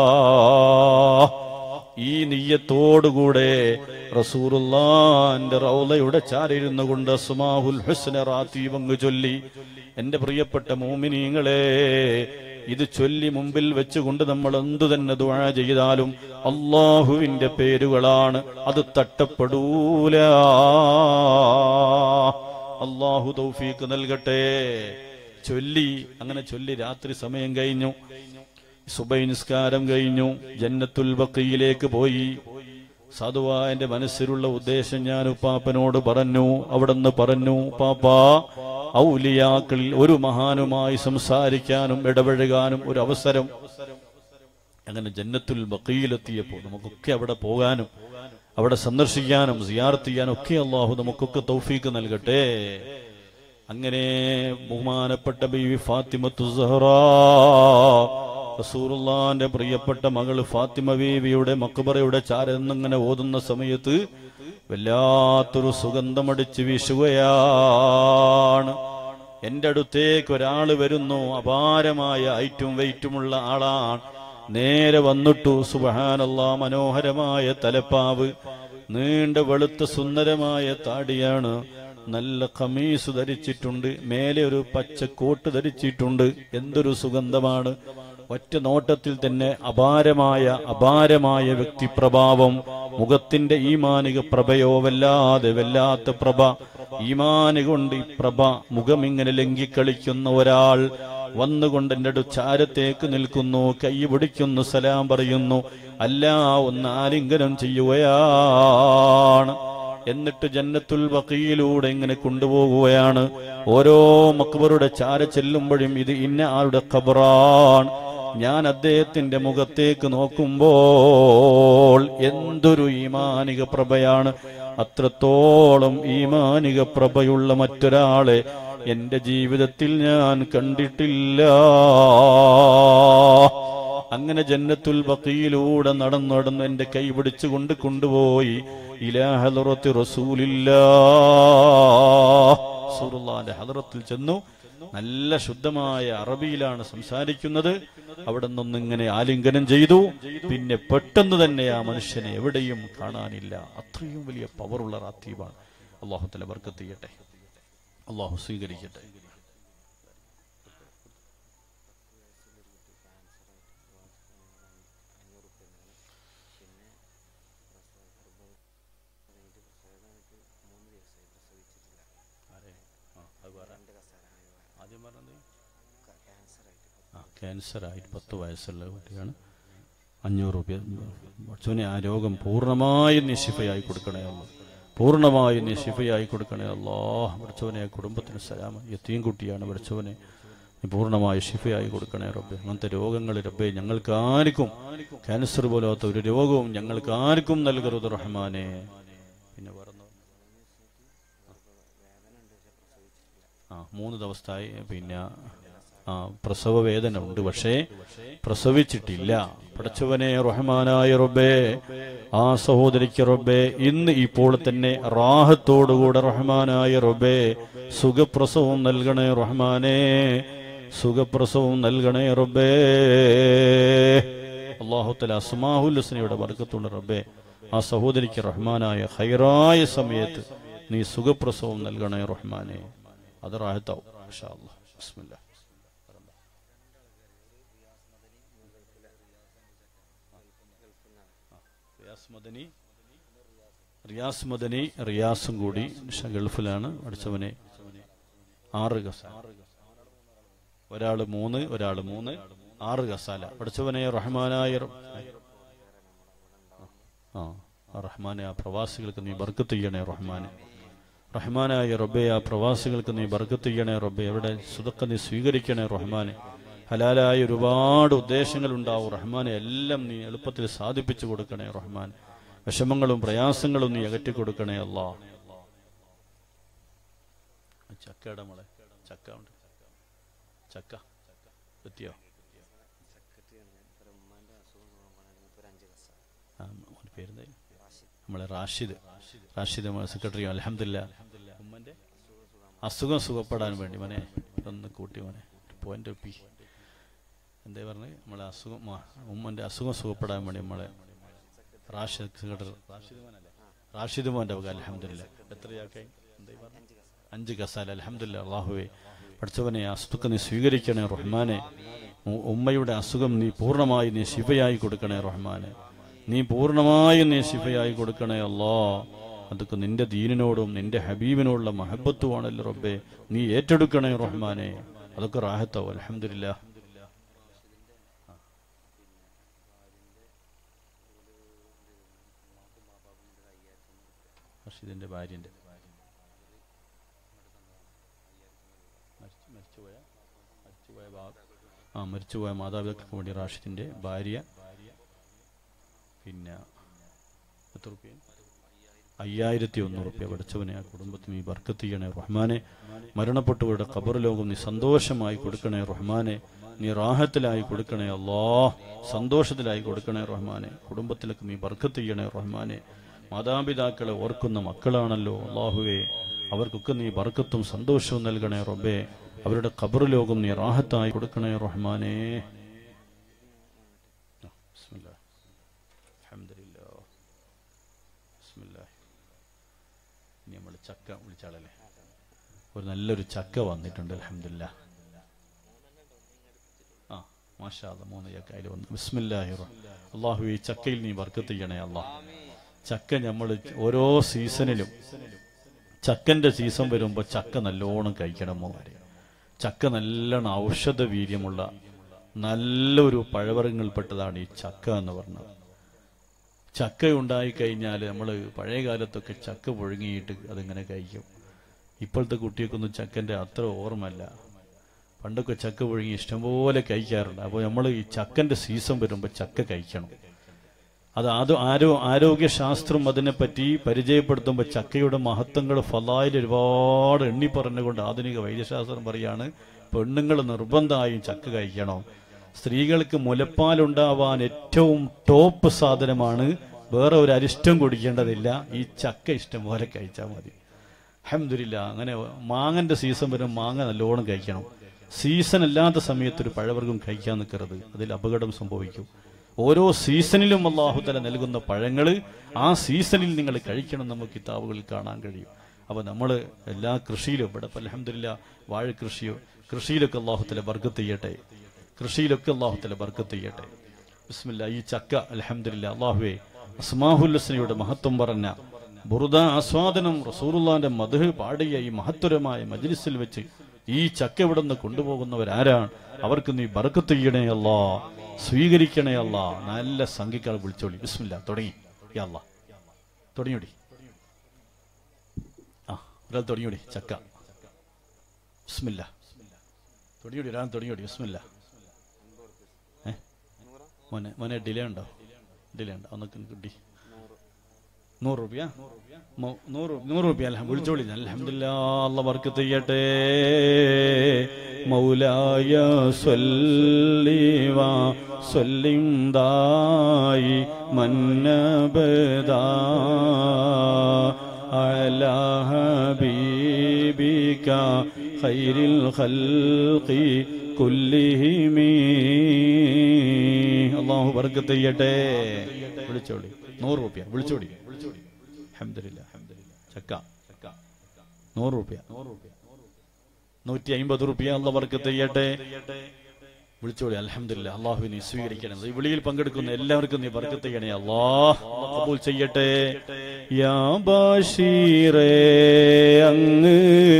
ഈ നീയത്തോടുകൂടെ റസൂറുല്ലാന്റെ റൗലയുടെ ചാരിരുന്നു കൊണ്ട് സുമാഹുൽ ഹുസ്ന റാത്തീവങ്ങ് ചൊല്ലി എന്റെ പ്രിയപ്പെട്ട മോമിനീങ്ങളെ ഇത് ചൊല്ലി മുമ്പിൽ വെച്ചുകൊണ്ട് നമ്മൾ എന്തു തന്നെ ദുആ ചെയ്താലും അള്ളാഹുവിന്റെ പേരുകളാണ് അത് തട്ടപ്പെടൂല അള്ളാഹു തൗഫീക്ക് നൽകട്ടെ ചൊല്ലി അങ്ങനെ ചൊല്ലി രാത്രി സമയം കഴിഞ്ഞു സുബൈ നിസ്കാരം കഴിഞ്ഞു ജന്നത്തുൽ ബക്കയിലേക്ക് പോയി സാധുവാ എന്റെ മനസ്സിലുള്ള ഉദ്ദേശം ഞാൻ ഉപ്പാപ്പനോട് പറഞ്ഞു അവിടുന്ന് പറഞ്ഞു പാപ്പാ ഔലിയാക്കളിൽ ഒരു മഹാനുമായി സംസാരിക്കാനും ഇടപഴകാനും ഒരു അവസരം അങ്ങനെ ജന്നത്തുൽ ബക്കയിലെത്തിയപ്പോൾ നമുക്കൊക്കെ അവിടെ പോകാനും അവിടെ സന്ദർശിക്കാനും സിയാർത്ത് ചെയ്യാനും ഒക്കെ അള്ളാഹു നമുക്കൊക്കെ തൗഫീക്ക് നൽകട്ടെ അങ്ങനെ ബഹുമാനപ്പെട്ട ബീവി ഫാത്തിമത്തു സഹറാ റസൂറുള്ളാന്റെ പ്രിയപ്പെട്ട മകള് ഫാത്തിമ ബീവിയുടെ മക്ബറയുടെ ചാരെന്നിങ്ങനെ ഓതുന്ന സമയത്ത് വല്ലാത്തൊരു സുഗന്ധമടിച്ച് വീശുകയാണ് എന്റെ അടുത്തേക്ക് ഒരാള് വരുന്നു അപാരമായ ഐറ്റും വെയിറ്റുമുള്ള ആളാണ് നേരെ വന്നിട്ടു സുബഹാനല്ല മനോഹരമായ തലപ്പാവ് നീണ്ട വെളുത്ത സുന്ദരമായ താടിയാണ് നല്ല കമീസ് ധരിച്ചിട്ടുണ്ട് മേലെ ഒരു പച്ച കോട്ട് ധരിച്ചിട്ടുണ്ട് എന്തൊരു സുഗന്ധമാണ് ഒറ്റ നോട്ടത്തിൽ തന്നെ അപാരമായ അപാരമായ വ്യക്തിപ്രഭാവം മുഖത്തിന്റെ ഈമാനിക പ്രഭയോ വല്ലാതെ വല്ലാത്ത പ്രഭ ഈമാനി കൊണ്ട് ഈ പ്രഭ മുഖം ഇങ്ങനെ ലംഘിക്കളിക്കുന്ന ഒരാൾ വന്നുകൊണ്ട് എന്റെ അടുത്ത് ചാരത്തേക്ക് നിൽക്കുന്നു കൈ പിടിക്കുന്നു സലാം പറയുന്നു അല്ല ഒന്ന് ആലിംഗനം ചെയ്യുകയാണ് എന്നിട്ട് ജന്നത്തുൽ ബക്കയിലൂടെ ഇങ്ങനെ കൊണ്ടുപോകുകയാണ് ഓരോ മക്ബറുടെ ചാര ചെല്ലുമ്പോഴും ഇത് ഇന്ന ആളുടെ ഖബറാണ് ഞാൻ അദ്ദേഹത്തിന്റെ മുഖത്തേക്ക് നോക്കുമ്പോൾ എന്തൊരു ഈമാനിക പ്രഭയാണ് അത്രത്തോളം ഈമാനിക പ്രഭയുള്ള മറ്റൊരാളെ എന്റെ ജീവിതത്തിൽ ഞാൻ കണ്ടിട്ടില്ല അങ്ങനെ ജന്നത്തുൽ ബക്കയിലൂടെ നടന്നു നടന്ന് എന്റെ കൈ പിടിച്ചുകൊണ്ട് കൊണ്ടുപോയി ഇലാഹലറത്ത് റസൂലില്ലാ റസൂലുള്ളാന്റെ ഹലറത്തിൽ ചെന്നു നല്ല ശുദ്ധമായ അറബിയിലാണ് സംസാരിക്കുന്നത് അവിടെ നിന്നൊന്നിങ്ങനെ ആലിംഗനം ചെയ്തു പിന്നെ പെട്ടെന്ന് തന്നെ ആ മനുഷ്യനെ എവിടെയും കാണാനില്ല അത്രയും വലിയ പവറുള്ള റാത്തീബാണ് അള്ളാഹുത്തല ബർക്കത്ത് ചെയ്യട്ടെ അള്ളാഹു സ്വീകരിക്കട്ടെ ആദ്യം പറഞ്ഞത് ആ ക്യാൻസർ ആയിട്ട് പത്ത് വയസ്സുള്ള കുട്ടിയാണ് അഞ്ഞൂറ് രൂപ അച്ഛനെ ആ രോഗം പൂർണ്ണമായും നിശിഫയായി കൊടുക്കണേ അല്ല പൂർണ്ണമായും നിശിഫയായി കൊടുക്കണേ അല്ലോ പഠിച്ചവനെ കുടുംബത്തിന് സലാമ എത്തിയും കുട്ടിയാണ് പഠിച്ചവനെ നീ പൂർണ്ണമായി ഷിഫയായി കൊടുക്കണേ റബ്ബെ അങ്ങനത്തെ രോഗങ്ങൾ റബ്ബെ ഞങ്ങൾക്ക് ആർക്കും ക്യാൻസർ പോലാത്ത ഒരു രോഗവും ഞങ്ങൾക്ക് ആർക്കും നൽകരുത് റഹ്മാനെ പിന്നെ പറഞ്ഞു ആ മൂന്ന് ദിവസത്തായി പിന്നെ ആ പ്രസവ വേദന ഉണ്ട് പക്ഷേ പ്രസവിച്ചിട്ടില്ല പടച്ചവനെ റഹ്മാനായ റബ്ബേ ആ സഹോദരിക്ക് റബ്ബേ ഇന്ന് ഇപ്പോൾ തന്നെ റാഹത്തോടുകൂടെ റഹ്മാനായ റബ്ബേ സുഖപ്രസവം നൽകണേ റഹ്മാനെ സുഖപ്രസവം നൽകണേ റബ്ബേ അള്ളാഹുത്തല അസ്മാഹുൽ ഹുസ്നയുടെ വർക്കത്തുണ്ട് റബ്ബേ ആ സഹോദരിക്ക് റഹ്മാനായ ഹൈറായ സമയത്ത് നീ സുഖപ്രസവം നൽകണേ റഹ്മാനെ അത് റാഹത്താവും ഇൻഷാ അല്ലാഹ്. ബിസ്മില്ലാ റിയാസ് മദനി റിയാസ് മദനി റിയാസും കൂടി ഷ- ഗൾഫിലാണ് പഠിച്ചവനെ ആറ് കസാല ഒരാള് മൂന്ന് ഒരാള് മൂന്ന് ആറ് കസാല പഠിച്ചവനെ റഹ്മാനായ റ- ആ ആ റഹ്മാനെ ആ പ്രവാസികൾക്ക് നീ ബർക്കത്ത് ചെയ്യണേ റഹ്മാനെ റഹ്മാനായ റബ്ബെ ആ പ്രവാസികൾക്ക് നീ ബർക്കത്ത് ചെയ്യണേ റബ്ബെ അവിടെ സുതക്ക നീ സ്വീകരിക്കണേ റഹ്മാനെ ഹലാലായ ഒരുപാട് ഉദ്ദേശങ്ങൾ ഉണ്ടാവും റഹ്മാനെ എല്ലാം നീ എളുപ്പത്തിൽ സാധിപ്പിച്ചു കൊടുക്കണേ റഹ്മാൻ വിഷമങ്ങളും പ്രയാസങ്ങളും നീ അകറ്റി കൊടുക്കണേ അല്ലാ ചക്കയുടെ മോളെ ചക്ക ഉണ്ട് ചക്ക എത്തിയോ ആ, ഓൻ്റെ പേരെന്തായി റാഷിദ് നമ്മളെ റാഷിദ് റാഷിദ് നമ്മളെ സെക്രട്ടറി അലഹമില്ല ഉമ്മൻ്റെ അസുഖം സുഖപ്പെടാൻ വേണ്ടി മോനെ ഒന്ന് കൂട്ടി മോനെ പോയിന്റ് പി എന്താ പറഞ്ഞത് നമ്മളെ അസുഖം ആ, ഉമ്മൻ്റെ അസുഖം സുഖപ്പെടാൻ വേണ്ടി നമ്മളെ റാഷിദ് സെക്രട്ടറി റാഷിദ് മോനല്ലേ റാഷിദ് മോൻ്റെ വക അലഹമില്ല എത്രയാക്കായി എന്താ പറഞ്ഞു അഞ്ച് കസാല അലഹമില്ല അള്ളാഹുവെ പഠിച്ചവനെ അസുഖം നീ സ്വീകരിക്കണേ റഹ്മാനെ ഉ- ഉമ്മയുടെ അസുഖം നീ പൂർണ്ണമായി നീ ശിവയായി കൊടുക്കണേ റഹ്മാനെ നീ പൂർണ്ണമായും നീ ശിഫയായി കൊടുക്കണേ അല്ലാ അതൊക്കെ നിന്റെ ദീനിനോടും നിന്റെ ഹബീബിനോടുള്ള മഹബത്തുമാണല്ലോ റബ്ബേ നീ ഏറ്റെടുക്കണേ റഹ്മാനെ അതൊക്കെ റാഹത്താവും അലഹമില്ല റഷീദിന്റെ ഭാര്യന്റെ മരിച്ചു- മരിച്ചുപോയ മരിച്ചുപോയ ബാ- ആ മരിച്ചുപോയ മാതാപിതാക്കൾക്ക് വേണ്ടി റാഷിദിന്റെ ഭാര്യ പിന്നെ എത്ര റുപ്യ അയ്യായിരത്തി ഒന്ന് റുപ്യ പഠിച്ചവനെ ആ കുടുംബത്തിന് ഈ ബർക്കത്ത് ചെയ്യണേ റഹ്മാനെ മരണപ്പെട്ടവരുടെ ഖബർ ലോകം നീ സന്തോഷമായി കൊടുക്കണേ റഹ്മാനെ നീ റാഹത്തിലായി കൊടുക്കണേ അല്ലാ സന്തോഷത്തിലായി കൊടുക്കണേ റഹ്മാനെ കുടുംബത്തിലേക്ക് നീ ബർക്കത്ത് ചെയ്യണേ റഹ്മാനെ മാതാപിതാക്കളെ ഓർക്കുന്ന മക്കളാണല്ലോ അള്ളാഹുവേ അവർക്കൊക്കെ നീ ബർക്കത്തും സന്തോഷവും നൽകണേ റബ്ബേ അവരുടെ ഖബർ ലോകം നീ റാഹത്തായി കൊടുക്കണേ റഹ്മാനെ ആ, ബിസ്മില്ലാ. അൽഹംദുലില്ലാ. ബിസ്മില്ലാ. ഇനി നമ്മൾ ചക്ക വിളിച്ചാളല്ലേ ഒരു നല്ലൊരു ചക്ക വന്നിട്ടുണ്ട് അലഹമില്ല ആ മാഷാ അല്ലാ, മൂന്ന് ചക്ക അതിൽ വന്നു ബിസ്മില്ലാഹി റഹ്മാൻ അള്ളാഹു ഈ ചക്കയിൽ നീ ബർക്കത്ത് ചെയ്യണേ അള്ളാഹ് ചക്ക നമ്മൾ ഓരോ സീസണിലും ചക്കന്റെ സീസൺ വരുമ്പോൾ ചക്ക നല്ലോണം കഴിക്കണം മോനെ ചക്ക നല്ലോണം ഔഷധ വീര്യമുള്ള നല്ലൊരു പഴവർഗ്ഗങ്ങളിൽപ്പെട്ടതാണ് ഈ ചക്ക എന്ന് പറഞ്ഞത് ചക്ക ഉണ്ടായി കഴിഞ്ഞാൽ നമ്മൾ പഴയ കാലത്തൊക്കെ ചക്ക പുഴുങ്ങിയിട്ട് അതിങ്ങനെ കഴിക്കും ഇപ്പോഴത്തെ കുട്ടികൾക്കൊന്നും ചക്കൻ്റെ അത്ര ഓർമ്മല്ല പണ്ടൊക്കെ ചക്ക പുഴുങ്ങി ഇഷ്ടംപോലെ കഴിക്കാറുണ്ട് അപ്പോൾ നമ്മൾ ഈ ചക്കൻ്റെ സീസൺ വരുമ്പോൾ ചക്ക കഴിക്കണം അത് അത് ആരോ ആരോഗ്യശാസ്ത്രം അതിനെപ്പറ്റി പരിചയപ്പെടുത്തുമ്പോൾ ചക്കയുടെ മഹത്വങ്ങൾ ഫലായിൽ ഒരുപാട് എണ്ണി പറഞ്ഞുകൊണ്ട് ആധുനിക വൈദ്യശാസ്ത്രം പറയാണ് പെണ്ണുങ്ങൾ നിർബന്ധമായും ചക്ക കഴിക്കണം സ്ത്രീകൾക്ക് മുലപ്പാലുണ്ടാവാൻ ഏറ്റവും ടോപ്പ് സാധനമാണ് വേറെ ഒരു അരിഷ്ടം കുടിക്കേണ്ടതില്ല ഈ ചക്ക ഇഷ്ടം പോലെ കഴിച്ചാൽ മതി അഹമ്മദില്ല അങ്ങനെ മാങ്ങന്റെ സീസൺ വരും മാങ്ങ നല്ലോണം കഴിക്കണം സീസൺ അല്ലാത്ത സമയത്ത് ഒരു പഴവർഗ്ഗം കഴിക്കാൻ നിൽക്കരുത് അതിൽ അപകടം സംഭവിക്കും ഓരോ സീസണിലും അള്ളാഹുതല നൽകുന്ന പഴങ്ങൾ ആ സീസണിൽ നിങ്ങൾ കഴിക്കണം നമുക്ക് കിതാബുകളിൽ കാണാൻ കഴിയും അപ്പോൾ നമ്മൾ എല്ലാ കൃഷിയിലും ഇവിടെ അലഹമില്ല വാഴ കൃഷിയോ കൃഷിയിലൊക്കെ അള്ളാഹുത്തല ബർക്കത്ത് ചെയ്യട്ടെ കൃഷിയിലൊക്കെ അള്ളാഹുത്തല ബർക്കത്ത് ചെയ്യട്ടെ ബിസ്മില്ല ഈ ചക്ക അലഹമില്ല അള്ളാഹുവേ അസ്മാഹുല്ലസ്നയുടെ മഹത്വം പറഞ്ഞ ബുറുദ ആസ്വാദനം റസൂറുല്ലാന്റെ മധു പാടിയ ഈ മഹത്വരമായ മജ്ലിസിൽ വെച്ച് ഈ ചക്ക ഇവിടെ നിന്ന് കൊണ്ടുപോകുന്നവരാരാണ് അവർക്ക് നീ ബർക്കത്ത് ചെയ്യണേ അല്ലാ സ്വീകരിക്കണേ അല്ല നല്ല സംഖ്യക്കാൾ വിളിച്ചോളി ബിസ്മില്ല തുടങ്ങി യാ അല്ലാ തുടങ്ങിയോടി ആ ഒരാൾ തുടങ്ങിയോടി ചക്ക ബിസ്മില്ല തുടങ്ങിയോടി ഒരാൾ തുടങ്ങിയോടി ബിസ്മില്ല ഏ മോനെ മോനെ ഡിലേ ഉണ്ടോ ഡിലേ ഉണ്ടോ ഒന്നൊക്കെ കിട്ടി നൂറ് രൂപ മൗ- നൂറ് നൂറ് രൂപ അല്ല വിളിച്ചോളി അലഹമില്ല അല്ല വർക്ക് ചെയ്യട്ടെ മൗലായ സ്വല്ലിവ സ്വല്ലിന്തായി മന്നബദ على حبيبك خير الخلق كلهم അള്ളാഹു ബർക്കത്ത് ചെയ്യട്ടെ വിളിച്ചോളി നൂറ് രൂപ വിളിച്ചോടി അൽഹംദുലില്ലാ അൽഹംദുലില്ലാ ചക്ക ചക്ക നൂറ് രൂപ നൂറ് രൂപ നൂറ്റി അമ്പത് രൂപ അള്ള ബർക്കത്ത് ചെയ്യട്ടെ വിളിച്ചോളി അൽഹംദുലില്ലാ അള്ളാഹു നീ സ്വീകരിക്കണം ഈ വിളിയിൽ പങ്കെടുക്കുന്ന എല്ലാവർക്കും നീ ബർക്കത്ത് ചെയ്യണേ അള്ളാഹ് അള്ളാഹ് കബൂൽ ചെയ്യട്ടെ യാ ബാഷീറേ അങ്ങ്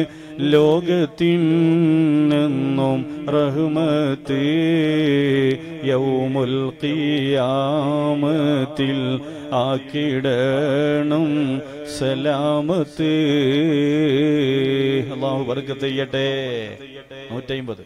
ലോകത്തിനെന്നും റഹ്മത്ത് യൗമുൽ ഖിയാമത്തിൽ ആക്കിടണം സലാമത്ത് അള്ളാഹു ബർക്കത്ത് ചെയ്യട്ടെ നൂറ്റമ്പത്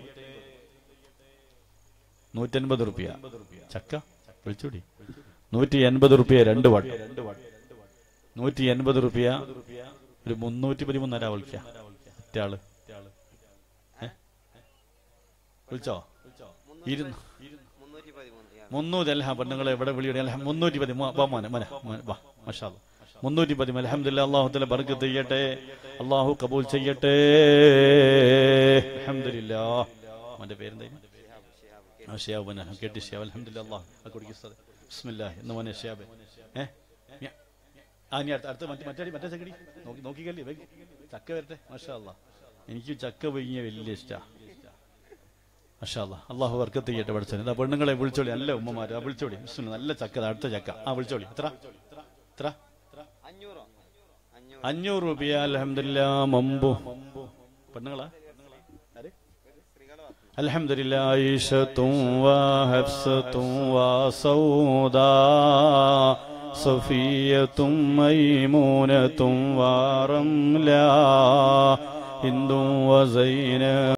നൂറ്റൻപത് റുപ്യ ചക്ക വിളിച്ചൂടി നൂറ്റി എൺപത് റുപ്യ രണ്ട് വട്ടം നൂറ്റി എൺപത് റുപ്യ ഒരു മുന്നൂറ്റി പതിമൂന്നര വിളിക്ക മറ്റാള് ഏ? വിളിച്ചോ ഇരുന്ന് മുന്നൂറ്റി പതിമൂന്ന് മുന്നൂറ്റി അല്ല പെണ്ണുങ്ങളെ എവിടെ വിളിയുടെ അല്ല മുന്നൂറ്റി പതി മോ- വാ മോനെ മോനെ മോനെ, വാ മഷാ മുന്നൂറ്റി പതി അലഹമില്ല അള്ളാഹു തല ബർക്കത്ത് ചെയ്യട്ടെ അള്ളാഹു കബൂൽ ചെയ്യട്ടെ അലഹമില്ല അവന്റെ പേരെന്തായിരുന്നു ആ ഷിയാബ് ബന കേട്ടി ഷിയാബ് അലഹമില്ല അള്ളാഹു ആ കുടിക്കുന്നത് ബിസ്മില്ലാഹി എന്ന് മോനെ ഷിയാബ് ഏ ഞാ- ആ ഇനി അടുത്ത അടുത്ത മറ്റേ മറ്റേ മറ്റേ ചക്കടി നോക്കി നോക്കിക്കല്ലേ വേഗം. ചക്ക വരട്ടെ മാഷാ അല്ലാ എനിക്ക് ചക്ക പൊയ്യ വലിയ ഇഷ്ടാ മാഷാ അല്ലാ അള്ളാഹു വർക്കത്ത് ചെയ്യട്ടെ പഠിച്ചത് ഇതാ പെണ്ണുങ്ങളെ വിളിച്ചോളി നല്ല ഉമ്മമാര് ആ വിളിച്ചോളി ബിസ്മില്ലാ, നല്ല ചക്ക ദാ അടുത്ത ചക്ക ആ വിളിച്ചോളി എത്ര എത്ര അഞ്ഞൂറോ അഞ്ഞൂറ് അഞ്ഞൂറ് രൂപ അലഹമില്ല മമ്പു പെണ്ണുങ്ങളാ ആര് സ്ത്രീകളെ വന്നു الحمد لله عائشة وحفصة وسودا صفية ميمونة ورملا هند وزينب